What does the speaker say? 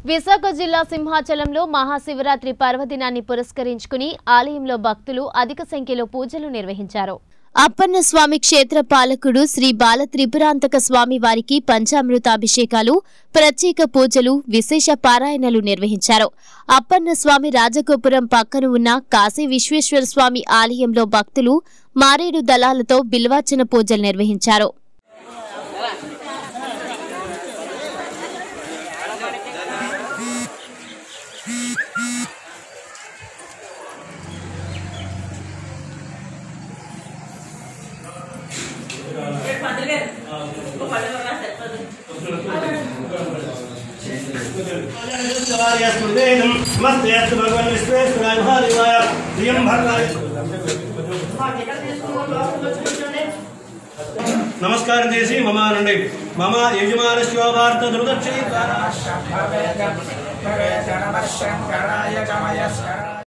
విశాఖ జిల్లా సింహాచలంలో మహాశివరాత్రి పర్వదినాన్ని పురస్కరించుకుని ఆలయంలో భక్తులు అధిక సంఖ్యలో పూజలు నిర్వహించారు అప్పన్న స్వామి క్షేత్ర పాలకుడు శ్రీ బాల త్రిపురాంతక స్వామి వారికి పంచామృతాభిషేకాలు ప్రత్యేక పూజలు విశేష పారాయణలు నిర్వహించారు అప్పన్న స్వామి రాజగోపురం పక్కన ఉన్న కాశీ విశ్వేశ్వర స్వామి ఆలయంలో భక్తులు మారేడు దళాలతో బిల్వార్చన పూజలు నిర్వహించారు నమస్తే అస్తు భగవన్ విశ్వేశ్వరాయ మహాదేవాయ ప్రియం భర్గాయ నమస్కారం చేసి మమ అనండి మమ యజమానస్యోభార్త దుర్దక్షి శంకరాయ గమయ